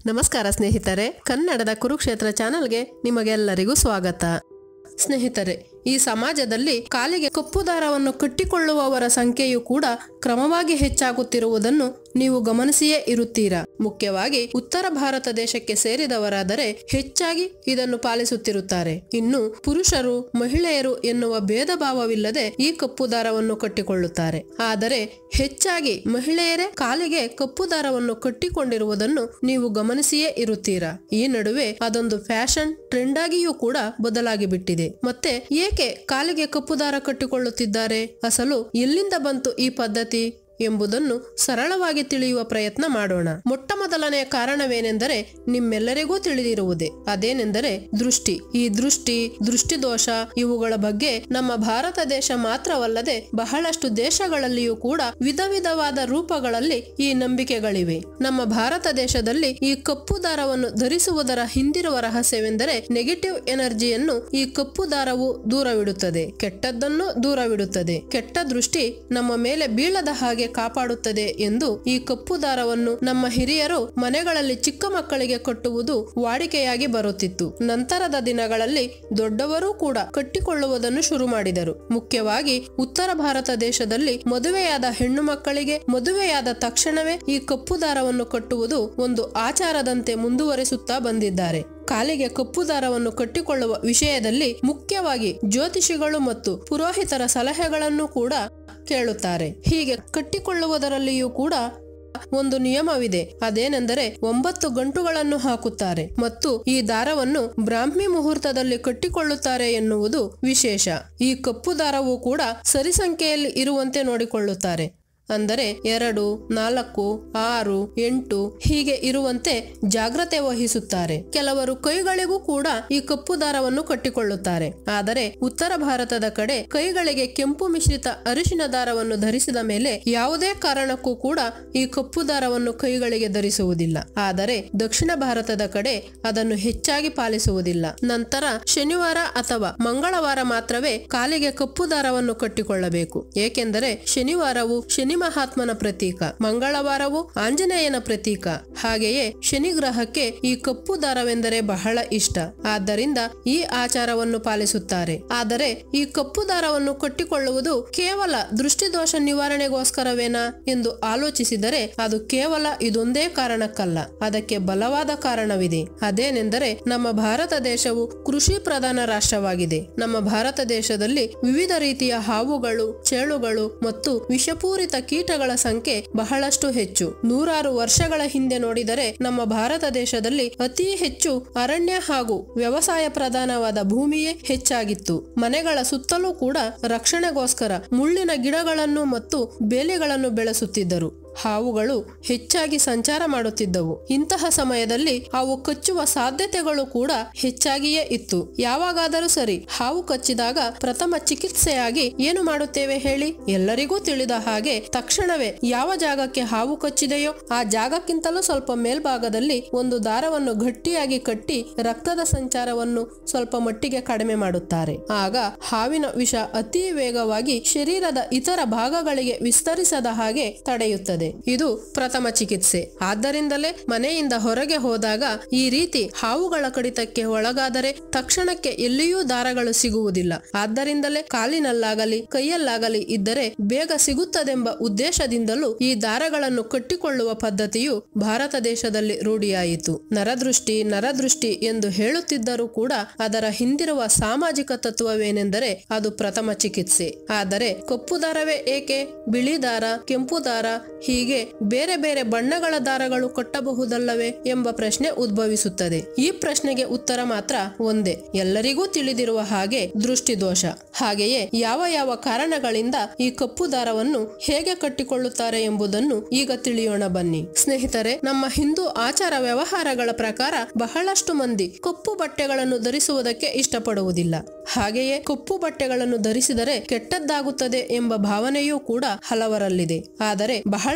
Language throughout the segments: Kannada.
ನಮಸ್ಕಾರ ಸ್ನೇಹಿತರೆ ಕನ್ನಡದ ಕುರುಕ್ಷೇತ್ರ ಚಾನಲ್ಗೆ ನಿಮಗೆಲ್ಲರಿಗೂ ಸ್ವಾಗತ ಸ್ನೇಹಿತರೆ ಈ ಸಮಾಜದಲ್ಲಿ ಕಾಲಿಗೆ ಕಪ್ಪು ದಾರವನ್ನು ಕಟ್ಟಿಕೊಳ್ಳುವವರ ಸಂಖ್ಯೆಯು ಕೂಡ ಕ್ರಮವಾಗಿ ಹೆಚ್ಚಾಗುತ್ತಿರುವುದನ್ನು ನೀವು ಗಮನಿಸಿಯೇ ಇರುತ್ತೀರಾ ಮುಖ್ಯವಾಗಿ ಉತ್ತರ ಭಾರತ ದೇಶಕ್ಕೆ ಸೇರಿದವರಾದರೆ ಹೆಚ್ಚಾಗಿ ಇದನ್ನು ಪಾಲಿಸುತ್ತಿರುತ್ತಾರೆ ಇನ್ನು ಪುರುಷರು ಮಹಿಳೆಯರು ಎನ್ನುವ ಭೇದ ಭಾವವಿಲ್ಲದೆ ಈ ಕಪ್ಪು ದಾರವನ್ನು ಕಟ್ಟಿಕೊಳ್ಳುತ್ತಾರೆ ಆದರೆ ಹೆಚ್ಚಾಗಿ ಮಹಿಳೆಯರೇ ಕಾಲಿಗೆ ಕಪ್ಪು ದಾರವನ್ನು ಕಟ್ಟಿಕೊಂಡಿರುವುದನ್ನು ನೀವು ಗಮನಿಸಿಯೇ ಇರುತ್ತೀರಾ ಈ ನಡುವೆ ಅದೊಂದು ಫ್ಯಾಷನ್ ಟ್ರೆಂಡ್ ಆಗಿಯೂ ಕೂಡ ಬದಲಾಗಿ ಬಿಟ್ಟಿದೆ ಮತ್ತೆ ಏಕೆ ಕಾಲಿಗೆ ಕಪ್ಪು ದಾರ ಕಟ್ಟಿಕೊಳ್ಳುತ್ತಿದ್ದಾರೆ ಅಸಲು ಎಲ್ಲಿಂದ ಬಂತು ಈ ಪದ್ಧತಿ ಎಂಬುದನ್ನು ಸರಳವಾಗಿ ತಿಳಿಯುವ ಪ್ರಯತ್ನ ಮಾಡೋಣ ಮೊಟ್ಟ ಮೊದಲನೆಯ ಕಾರಣವೇನೆಂದರೆ ನಿಮ್ಮೆಲ್ಲರಿಗೂ ತಿಳಿದಿರುವುದೇ ಅದೇನೆಂದರೆ ದೃಷ್ಟಿ ಈ ದೃಷ್ಟಿ ದೃಷ್ಟಿದೋಷ ಇವುಗಳ ಬಗ್ಗೆ ನಮ್ಮ ಭಾರತ ದೇಶ ಮಾತ್ರವಲ್ಲದೆ ಬಹಳಷ್ಟು ದೇಶಗಳಲ್ಲಿಯೂ ಕೂಡ ವಿಧ ವಿಧವಾದ ರೂಪಗಳಲ್ಲಿ ಈ ನಂಬಿಕೆಗಳಿವೆ ನಮ್ಮ ಭಾರತ ದೇಶದಲ್ಲಿ ಈ ಕಪ್ಪು ದಾರವನ್ನು ಧರಿಸುವುದರ ಹಿಂದಿರುವ ರಹಸ್ಯವೆಂದರೆ ನೆಗೆಟಿವ್ ಎನರ್ಜಿಯನ್ನು ಈ ಕಪ್ಪು ದಾರವು ದೂರವಿಡುತ್ತದೆ ಕೆಟ್ಟದ್ದನ್ನು ದೂರವಿಡುತ್ತದೆ ಕೆಟ್ಟ ದೃಷ್ಟಿ ನಮ್ಮ ಮೇಲೆ ಬೀಳದ ಹಾಗೆ ಕಾಪಾಡುತ್ತದೆ ಎಂದು ಈ ಕಪ್ಪು ದಾರವನ್ನು ನಮ್ಮ ಹಿರಿಯರು ಮನೆಗಳಲ್ಲಿ ಚಿಕ್ಕ ಮಕ್ಕಳಿಗೆ ಕಟ್ಟುವುದು ವಾಡಿಕೆಯಾಗಿ ಬರುತ್ತಿತ್ತು ನಂತರದ ದಿನಗಳಲ್ಲಿ ದೊಡ್ಡವರೂ ಕೂಡ ಕಟ್ಟಿಕೊಳ್ಳುವುದನ್ನು ಶುರು ಮಾಡಿದರು ಮುಖ್ಯವಾಗಿ ಉತ್ತರ ಭಾರತ ದೇಶದಲ್ಲಿ ಮದುವೆಯಾದ ಹೆಣ್ಣು ಮಕ್ಕಳಿಗೆ ಮದುವೆಯಾದ ತಕ್ಷಣವೇ ಈ ಕಪ್ಪು ದಾರವನ್ನು ಕಟ್ಟುವುದು ಒಂದು ಆಚಾರದಂತೆ ಮುಂದುವರಿಸುತ್ತಾ ಬಂದಿದ್ದಾರೆ ಕಾಲಿಗೆ ಕಪ್ಪು ದಾರವನ್ನು ಕಟ್ಟಿಕೊಳ್ಳುವ ವಿಷಯದಲ್ಲಿ ಮುಖ್ಯವಾಗಿ ಜ್ಯೋತಿಷಿಗಳು ಮತ್ತು ಪುರೋಹಿತರ ಸಲಹೆಗಳನ್ನು ಕೂಡ ಕೇಳುತ್ತಾರೆ ಹೀಗೆ ಕಟ್ಟಿಕೊಳ್ಳುವುದರಲ್ಲಿಯೂ ಕೂಡ ಒಂದು ನಿಯಮವಿದೆ ಅದೇನೆಂದರೆ ಒಂಬತ್ತು ಗಂಟುಗಳನ್ನು ಹಾಕುತ್ತಾರೆ ಮತ್ತು ಈ ದಾರವನ್ನು ಬ್ರಾಹ್ಮಿ ಮುಹೂರ್ತದಲ್ಲಿ ಕಟ್ಟಿಕೊಳ್ಳುತ್ತಾರೆ ಎನ್ನುವುದು ವಿಶೇಷ ಈ ಕಪ್ಪು ದಾರವು ಕೂಡ ಸರಿ ಸಂಖ್ಯೆಯಲ್ಲಿ ಇರುವಂತೆ ನೋಡಿಕೊಳ್ಳುತ್ತಾರೆ ಅಂದರೆ ಎರಡು ನಾಲ್ಕು ಆರು ಎಂಟು ಹೀಗೆ ಇರುವಂತೆ ಜಾಗ್ರತೆ ವಹಿಸುತ್ತಾರೆ ಕೆಲವರು ಕೈಗಳಿಗೂ ಕೂಡ ಈ ಕಪ್ಪು ದಾರವನ್ನು ಕಟ್ಟಿಕೊಳ್ಳುತ್ತಾರೆ ಆದರೆ ಉತ್ತರ ಭಾರತದ ಕಡೆ ಕೈಗಳಿಗೆ ಕೆಂಪು ಮಿಶ್ರಿತ ಅರಿಶಿನ ದಾರವನ್ನು ಧರಿಸಿದ ಮೇಲೆ ಯಾವುದೇ ಕಾರಣಕ್ಕೂ ಕೂಡ ಈ ಕಪ್ಪು ದಾರವನ್ನು ಕೈಗಳಿಗೆ ಧರಿಸುವುದಿಲ್ಲ ಆದರೆ ದಕ್ಷಿಣ ಭಾರತದ ಕಡೆ ಅದನ್ನು ಹೆಚ್ಚಾಗಿ ಪಾಲಿಸುವುದಿಲ್ಲ ನಂತರ ಶನಿವಾರ ಅಥವಾ ಮಂಗಳವಾರ ಮಾತ್ರವೇ ಕಾಲಿಗೆ ಕಪ್ಪು ದಾರವನ್ನು ಕಟ್ಟಿಕೊಳ್ಳಬೇಕು ಏಕೆಂದರೆ ಶನಿವಾರವು ಶನಿ ಮಹಾತ್ಮನ ಪ್ರತೀಕ ಮಂಗಳವಾರವು ಆಂಜನೇಯನ ಪ್ರತೀಕ ಹಾಗೆಯೇ ಶನಿ ಗ್ರಹಕ್ಕೆ ಈ ಕಪ್ಪು ದಾರವೆಂದರೆ ಬಹಳ ಇಷ್ಟ ಆದ್ದರಿಂದ ಈ ಆಚಾರವನ್ನು ಪಾಲಿಸುತ್ತಾರೆ ಆದರೆ ಈ ಕಪ್ಪು ದಾರವನ್ನು ಕಟ್ಟಿಕೊಳ್ಳುವುದು ಕೇವಲ ದೃಷ್ಟಿದೋಷ ನಿವಾರಣೆಗೋಸ್ಕರವೇನಾ ಎಂದು ಆಲೋಚಿಸಿದರೆ ಅದು ಕೇವಲ ಇದೊಂದೇ ಕಾರಣಕ್ಕಲ್ಲ ಅದಕ್ಕೆ ಬಲವಾದ ಕಾರಣವಿದೆ ಅದೇನೆಂದರೆ ನಮ್ಮ ಭಾರತ ದೇಶವು ಕೃಷಿ ಪ್ರಧಾನ ರಾಷ್ಟ್ರವಾಗಿದೆ ನಮ್ಮ ಭಾರತ ದೇಶದಲ್ಲಿ ವಿವಿಧ ರೀತಿಯ ಹಾವುಗಳು ಚೇಳುಗಳು ಮತ್ತು ವಿಷಪೂರಿತ ಕೀಟಗಳ ಸಂಖ್ಯೆ ಬಹಳಷ್ಟು ಹೆಚ್ಚು ನೂರಾರು ವರ್ಷಗಳ ಹಿಂದೆ ನೋಡಿದರೆ ನಮ್ಮ ಭಾರತ ದೇಶದಲ್ಲಿ ಅತಿ ಹೆಚ್ಚು ಅರಣ್ಯ ಹಾಗೂ ವ್ಯವಸಾಯ ಪ್ರಧಾನವಾದ ಭೂಮಿಯೇ ಹೆಚ್ಚಾಗಿತ್ತು ಮನೆಗಳ ಸುತ್ತಲೂ ಕೂಡ ರಕ್ಷಣೆಗೋಸ್ಕರ ಮುಳ್ಳಿನ ಗಿಡಗಳನ್ನು ಮತ್ತು ಬೇಲಿಗಳನ್ನು ಬೆಳೆಸುತ್ತಿದ್ದರು ಹಾವುಗಳು ಹೆಚ್ಚಾಗಿ ಸಂಚಾರ ಮಾಡುತ್ತಿದ್ದವು ಇಂತಹ ಸಮಯದಲ್ಲಿ ಅವು ಕಚ್ಚುವ ಸಾಧ್ಯತೆಗಳು ಕೂಡ ಹೆಚ್ಚಾಗಿಯೇ ಇತ್ತು ಯಾವಾಗಾದರೂ ಸರಿ ಹಾವು ಕಚ್ಚಿದಾಗ ಪ್ರಥಮ ಚಿಕಿತ್ಸೆಯಾಗಿ ಏನು ಮಾಡುತ್ತೇವೆ ಹೇಳಿ ಎಲ್ಲರಿಗೂ ತಿಳಿದ ಹಾಗೆ ತಕ್ಷಣವೇ ಯಾವ ಜಾಗಕ್ಕೆ ಹಾವು ಕಚ್ಚಿದೆಯೋ ಆ ಜಾಗಕ್ಕಿಂತಲೂ ಸ್ವಲ್ಪ ಮೇಲ್ಭಾಗದಲ್ಲಿ ಒಂದು ದಾರವನ್ನು ಗಟ್ಟಿಯಾಗಿ ಕಟ್ಟಿ ರಕ್ತದ ಸಂಚಾರವನ್ನು ಸ್ವಲ್ಪ ಮಟ್ಟಿಗೆ ಕಡಿಮೆ ಮಾಡುತ್ತಾರೆ ಆಗ ಹಾವಿನ ವಿಷ ಅತಿ ವೇಗವಾಗಿ ಶರೀರದ ಇತರ ಭಾಗಗಳಿಗೆ ವಿಸ್ತರಿಸದ ಹಾಗೆ ತಡೆಯುತ್ತದೆ ಇದು ಪ್ರಥಮ ಚಿಕಿತ್ಸೆ ಆದ್ದರಿಂದಲೇ ಮನೆಯಿಂದ ಹೊರಗೆ ಹೋದಾಗ ಈ ರೀತಿ ಹಾವುಗಳ ಕಡಿತಕ್ಕೆ ಒಳಗಾದರೆ ತಕ್ಷಣಕ್ಕೆ ಎಲ್ಲಿಯೂ ದಾರಗಳು ಸಿಗುವುದಿಲ್ಲ ಆದ್ದರಿಂದಲೇ ಕಾಲಿನಲ್ಲಾಗಲಿ ಕೈಯಲ್ಲಾಗಲಿ ಇದ್ದರೆ ಬೇಗ ಸಿಗುತ್ತದೆಂಬ ಉದ್ದೇಶದಿಂದಲೂ ಈ ದಾರಗಳನ್ನು ಕಟ್ಟಿಕೊಳ್ಳುವ ಪದ್ಧತಿಯು ಭಾರತ ದೇಶದಲ್ಲಿ ರೂಢಿಯಾಯಿತು ನರದೃಷ್ಟಿ ನರದೃಷ್ಟಿ ಎಂದು ಹೇಳುತ್ತಿದ್ದರೂ ಕೂಡ ಅದರ ಹಿಂದಿರುವ ಸಾಮಾಜಿಕ ತತ್ವವೇನೆಂದರೆ ಅದು ಪ್ರಥಮ ಚಿಕಿತ್ಸೆ ಆದರೆ ಕಪ್ಪು ದಾರವೇ ಏಕೆ ಬಿಳಿ ದಾರ ಕೆಂಪು ದಾರ ಹೀಗೆ ಬೇರೆ ಬೇರೆ ಬಣ್ಣಗಳ ದಾರಗಳು ಕಟ್ಟಬಹುದಲ್ಲವೇ ಎಂಬ ಪ್ರಶ್ನೆ ಉದ್ಭವಿಸುತ್ತದೆ ಈ ಪ್ರಶ್ನೆಗೆ ಉತ್ತರ ಮಾತ್ರ ಒಂದೇ ಎಲ್ಲರಿಗೂ ತಿಳಿದಿರುವ ಹಾಗೆ ದೃಷ್ಟಿದೋಷ ಹಾಗೆಯೇ ಯಾವ ಯಾವ ಕಾರಣಗಳಿಂದ ಈ ಕಪ್ಪು ದಾರವನ್ನು ಹೇಗೆ ಕಟ್ಟಿಕೊಳ್ಳುತ್ತಾರೆ ಎಂಬುದನ್ನು ಈಗ ತಿಳಿಯೋಣ ಬನ್ನಿ ಸ್ನೇಹಿತರೆ ನಮ್ಮ ಹಿಂದೂ ಆಚಾರ ವ್ಯವಹಾರಗಳ ಪ್ರಕಾರ ಬಹಳಷ್ಟು ಮಂದಿ ಕಪ್ಪು ಬಟ್ಟೆಗಳನ್ನು ಧರಿಸುವುದಕ್ಕೆ ಇಷ್ಟಪಡುವುದಿಲ್ಲ ಹಾಗೆಯೇ ಕಪ್ಪು ಬಟ್ಟೆಗಳನ್ನು ಧರಿಸಿದರೆ ಕೆಟ್ಟದ್ದಾಗುತ್ತದೆ ಎಂಬ ಭಾವನೆಯೂ ಕೂಡ ಹಲವರಲ್ಲಿದೆ ಆದರೆ ಬಹಳ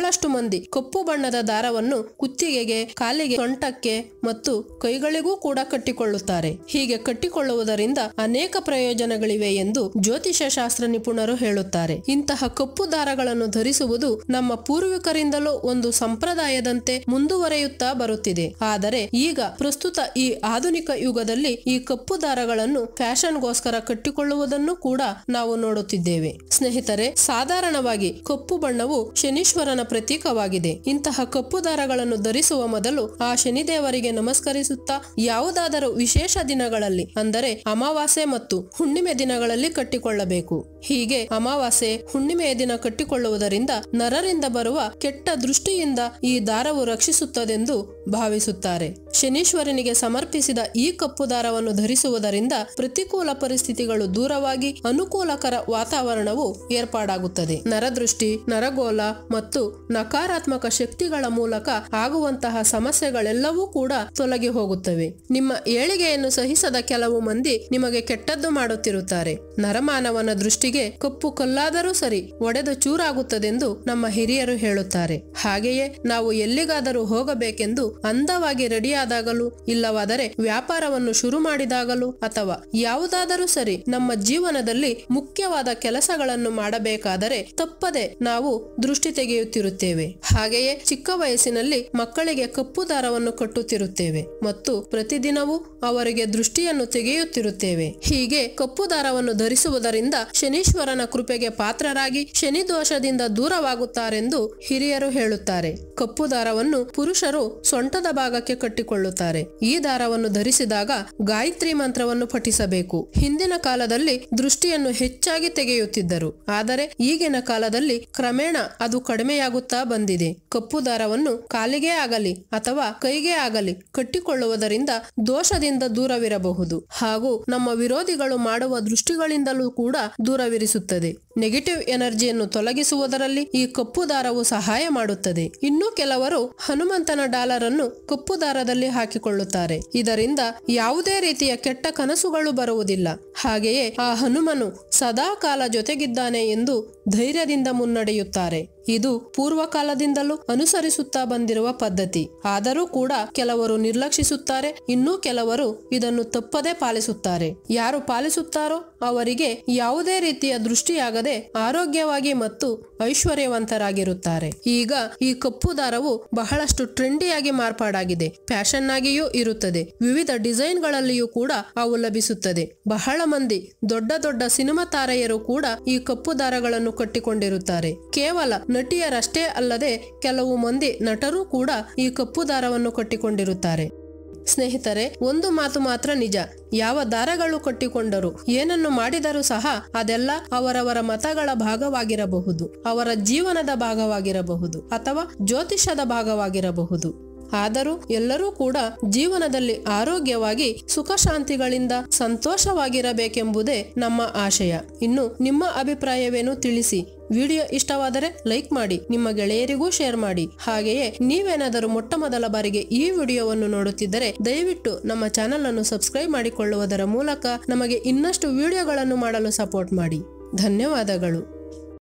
ಬಹಳಷ್ಟು ಮಂದಿ ಕಪ್ಪು ಬಣ್ಣದ ದಾರವನ್ನು ಕುತ್ತಿಗೆಗೆ ಕಾಲಿಗೆ ಸೊಂಟಕ್ಕೆ ಮತ್ತು ಕೈಗಳಿಗೂ ಕೂಡ ಕಟ್ಟಿಕೊಳ್ಳುತ್ತಾರೆ ಹೀಗೆ ಕಟ್ಟಿಕೊಳ್ಳುವುದರಿಂದ ಅನೇಕ ಪ್ರಯೋಜನಗಳಿವೆ ಎಂದು ಜ್ಯೋತಿಷ ಶಾಸ್ತ್ರ ನಿಪುಣರು ಹೇಳುತ್ತಾರೆ ಇಂತಹ ಕಪ್ಪು ದಾರಗಳನ್ನು ಧರಿಸುವುದು ನಮ್ಮ ಪೂರ್ವಿಕರಿಂದಲೂ ಒಂದು ಸಂಪ್ರದಾಯದಂತೆ ಮುಂದುವರೆಯುತ್ತಾ ಬರುತ್ತಿದೆ ಆದರೆ ಈಗ ಪ್ರಸ್ತುತ ಈ ಆಧುನಿಕ ಯುಗದಲ್ಲಿ ಈ ಕಪ್ಪು ದಾರಗಳನ್ನು ಫ್ಯಾಷನ್ಗೋಸ್ಕರ ಕಟ್ಟಿಕೊಳ್ಳುವುದನ್ನು ಕೂಡ ನಾವು ನೋಡುತ್ತಿದ್ದೇವೆ ಸ್ನೇಹಿತರೆ ಸಾಧಾರಣವಾಗಿ ಕಪ್ಪು ಬಣ್ಣವು ಶನೀಶ್ವರನ ಪ್ರತೀಕವಾಗಿದೆ ಇಂತಹ ಕಪ್ಪು ದಾರಗಳನ್ನು ಧರಿಸುವ ಮೊದಲು ಆ ಶನಿದೇವರಿಗೆ ನಮಸ್ಕರಿಸುತ್ತಾ ಯಾವುದಾದರೂ ವಿಶೇಷ ದಿನಗಳಲ್ಲಿ ಅಂದರೆ ಅಮಾವಾಸ್ಯೆ ಮತ್ತು ಹುಣ್ಣಿಮೆ ದಿನಗಳಲ್ಲಿ ಕಟ್ಟಿಕೊಳ್ಳಬೇಕು ಹೀಗೆ ಅಮಾವಾಸ್ಯೆ ಹುಣ್ಣಿಮೆಯ ದಿನ ಕಟ್ಟಿಕೊಳ್ಳುವುದರಿಂದ ನರರಿಂದ ಬರುವ ಕೆಟ್ಟ ದೃಷ್ಟಿಯಿಂದ ಈ ದಾರವು ರಕ್ಷಿಸುತ್ತದೆಂದು ಭಾವಿಸುತ್ತಾರೆ ಶನೀಶ್ವರನಿಗೆ ಸಮರ್ಪಿಸಿದ ಈ ಕಪ್ಪು ದಾರವನ್ನು ಧರಿಸುವುದರಿಂದ ಪ್ರತಿಕೂಲ ಪರಿಸ್ಥಿತಿಗಳು ದೂರವಾಗಿ ಅನುಕೂಲಕರ ವಾತಾವರಣವು ಏರ್ಪಾಡಾಗುತ್ತದೆ ನರದೃಷ್ಟಿ ನರಗೋಲ ಮತ್ತು ನಕಾರಾತ್ಮಕ ಶಕ್ತಿಗಳ ಮೂಲಕ ಆಗುವಂತಹ ಸಮಸ್ಯೆಗಳೆಲ್ಲವೂ ಕೂಡ ತೊಲಗಿ ಹೋಗುತ್ತವೆ ನಿಮ್ಮ ಏಳಿಗೆಯನ್ನು ಸಹಿಸದ ಕೆಲವು ಮಂದಿ ನಿಮಗೆ ಕೆಟ್ಟದ್ದು ಮಾಡುತ್ತಿರುತ್ತಾರೆ ನರಮಾನವನ ದೃಷ್ಟಿಗೆ ಕಪ್ಪು ಕಲ್ಲಾದರೂ ಸರಿ ಒಡೆದು ಚೂರಾಗುತ್ತದೆಂದು ನಮ್ಮ ಹಿರಿಯರು ಹೇಳುತ್ತಾರೆ ಹಾಗೆಯೇ ನಾವು ಎಲ್ಲಿಗಾದರೂ ಹೋಗಬೇಕೆಂದು ಅಂದವಾಗಿ ರೆಡಿಯಾದಾಗಲೂ ಇಲ್ಲವಾದರೆ ವ್ಯಾಪಾರವನ್ನು ಶುರು ಮಾಡಿದಾಗಲೂ ಅಥವಾ ಯಾವುದಾದರೂ ಸರಿ ನಮ್ಮ ಜೀವನದಲ್ಲಿ ಮುಖ್ಯವಾದ ಕೆಲಸಗಳನ್ನು ಮಾಡಬೇಕಾದರೆ ತಪ್ಪದೆ ನಾವು ದೃಷ್ಟಿ ತೆಗೆಯುತ್ತಿರುತ್ತೇವೆ ಹಾಗೆಯೇ ಚಿಕ್ಕ ವಯಸ್ಸಿನಲ್ಲಿ ಮಕ್ಕಳಿಗೆ ಕಪ್ಪು ದಾರವನ್ನು ಕಟ್ಟುತ್ತಿರುತ್ತೇವೆ ಮತ್ತು ಪ್ರತಿದಿನವೂ ಅವರಿಗೆ ದೃಷ್ಟಿಯನ್ನು ತೆಗೆಯುತ್ತಿರುತ್ತೇವೆ ಹೀಗೆ ಕಪ್ಪು ದಾರವನ್ನು ಧರಿಸುವುದರಿಂದ ಶನೀಶ್ವರನ ಕೃಪೆಗೆ ಪಾತ್ರರಾಗಿ ಶನಿ ದೋಷದಿಂದ ದೂರವಾಗುತ್ತಾರೆಂದು ಹಿರಿಯರು ಹೇಳುತ್ತಾರೆ ಕಪ್ಪು ದಾರವನ್ನು ಪುರುಷರು ಸೊಂಟದ ಭಾಗಕ್ಕೆ ಕಟ್ಟಿಕೊಳ್ಳುತ್ತಾರೆ ಈ ದಾರವನ್ನು ಧರಿಸಿದಾಗ ಗಾಯತ್ರಿ ಮಂತ್ರವನ್ನು ಪಠಿಸಬೇಕು ಹಿಂದಿನ ಕಾಲದಲ್ಲಿ ದೃಷ್ಟಿಯನ್ನು ಹೆಚ್ಚಾಗಿ ತೆಗೆಯುತ್ತಿದ್ದರು ಆದರೆ ಈಗಿನ ಕಾಲದಲ್ಲಿ ಕ್ರಮೇಣ ಅದು ಕಡಿಮೆಯಾಗುತ್ತಾ ಬಂದಿದೆ ಕಪ್ಪು ದಾರವನ್ನು ಕಾಲಿಗೆ ಆಗಲಿ ಅಥವಾ ಕೈಗೆ ಆಗಲಿ ಕಟ್ಟಿಕೊಳ್ಳುವುದರಿಂದ ದೋಷದಿಂದ ದೂರವಿರಬಹುದು ಹಾಗೂ ನಮ್ಮ ವಿರೋಧಿಗಳು ಮಾಡುವ ದೃಷ್ಟಿಗಳಿಂದಲೂ ಕೂಡ ದೂರವಿರಿಸುತ್ತದೆ ನೆಗೆಟಿವ್ ಎನರ್ಜಿಯನ್ನು ತೊಲಗಿಸುವುದರಲ್ಲಿ ಈ ಕಪ್ಪು ದಾರವು ಸಹಾಯ ಮಾಡುತ್ತದೆ ಇನ್ನು ಕೆಲವರು ಹನುಮಂತನ ಡಾಲರ್ ಅನ್ನು ಕಪ್ಪು ದಾರದಲ್ಲಿ ಹಾಕಿಕೊಳ್ಳುತ್ತಾರೆ ಇದರಿಂದ ಯಾವುದೇ ರೀತಿಯ ಕೆಟ್ಟ ಕನಸುಗಳು ಬರುವುದಿಲ್ಲ ಹಾಗೆಯೇ ಆ ಹನುಮನು ಸದಾ ಕಾಲ ಜೊತೆಗಿದ್ದಾನೆ ಎಂದು ಧೈರ್ಯದಿಂದ ಮುನ್ನಡೆಯುತ್ತಾರೆ ಇದು ಪೂರ್ವಕಾಲದಿಂದಲೂ ಅನುಸರಿಸುತ್ತಾ ಬಂದಿರುವ ಪದ್ಧತಿ ಆದರೂ ಕೂಡ ಕೆಲವರು ನಿರ್ಲಕ್ಷಿಸುತ್ತಾರೆ ಇನ್ನೂ ಕೆಲವರು ಇದನ್ನು ತಪ್ಪದೇ ಪಾಲಿಸುತ್ತಾರೆ ಯಾರು ಪಾಲಿಸುತ್ತಾರೋ ಅವರಿಗೆ ಯಾವುದೇ ರೀತಿಯ ದೃಷ್ಟಿಯಾಗದೆ ಆರೋಗ್ಯವಾಗಿ ಮತ್ತು ಐಶ್ವರ್ಯವಂತರಾಗಿರುತ್ತಾರೆ ಈಗ ಈ ಕಪ್ಪು ದಾರವು ಬಹಳಷ್ಟು ಟ್ರೆಂಡಿಯಾಗಿ ಮಾರ್ಪಾಡಾಗಿದೆ ಫ್ಯಾಷನ್ ಆಗಿಯೂ ಇರುತ್ತದೆ ವಿವಿಧ ಡಿಸೈನ್ಗಳಲ್ಲಿಯೂ ಕೂಡ ಅವು ಲಭಿಸುತ್ತದೆ ಬಹಳ ಮಂದಿ ದೊಡ್ಡ ದೊಡ್ಡ ಸಿನಿಮಾ ತಾರೆಯರು ಕೂಡ ಈ ಕಪ್ಪು ದಾರಗಳನ್ನು ಕಟ್ಟಿಕೊಂಡಿರುತ್ತಾರೆ ಕೇವಲ ನಟಿಯರಷ್ಟೇ ಅಲ್ಲದೆ ಕೆಲವು ಮಂದಿ ನಟರು ಕೂಡ ಈ ಕಪ್ಪು ದಾರವನ್ನು ಕಟ್ಟಿಕೊಂಡಿರುತ್ತಾರೆ ಸ್ನೇಹಿತರೆ ಒಂದು ಮಾತು ಮಾತ್ರ ನಿಜ ಯಾವ ದಾರಗಳು ಕಟ್ಟಿಕೊಂಡರು ಏನನ್ನು ಮಾಡಿದರೂ ಸಹ ಅದೆಲ್ಲ ಅವರವರ ಮತಗಳ ಭಾಗವಾಗಿರಬಹುದು ಅವರ ಜೀವನದ ಭಾಗವಾಗಿರಬಹುದು ಅಥವಾ ಜ್ಯೋತಿಷದ ಭಾಗವಾಗಿರಬಹುದು ಆದರೂ ಎಲ್ಲರೂ ಕೂಡ ಜೀವನದಲ್ಲಿ ಆರೋಗ್ಯವಾಗಿ ಸುಖ ಶಾಂತಿಗಳಿಂದ ಸಂತೋಷವಾಗಿರಬೇಕೆಂಬುದೇ ನಮ್ಮ ಆಶಯ ಇನ್ನು ನಿಮ್ಮ ಅಭಿಪ್ರಾಯವೇನು ತಿಳಿಸಿ ವಿಡಿಯೋ ಇಷ್ಟವಾದರೆ ಲೈಕ್ ಮಾಡಿ ನಿಮ್ಮ ಗೆಳೆಯರಿಗೂ ಶೇರ್ ಮಾಡಿ ಹಾಗೆಯೇ ನೀವೇನಾದರೂ ಮೊಟ್ಟ ಮೊದಲ ಬಾರಿಗೆ ಈ ವಿಡಿಯೋವನ್ನು ನೋಡುತ್ತಿದ್ದರೆ ದಯವಿಟ್ಟು ನಮ್ಮ ಚಾನೆಲ್ ಅನ್ನು ಸಬ್ಸ್ಕ್ರೈಬ್ ಮಾಡಿಕೊಳ್ಳುವುದರ ಮೂಲಕ ನಮಗೆ ಇನ್ನಷ್ಟು ವಿಡಿಯೋಗಳನ್ನು ಮಾಡಲು ಸಪೋರ್ಟ್ ಮಾಡಿ ಧನ್ಯವಾದಗಳು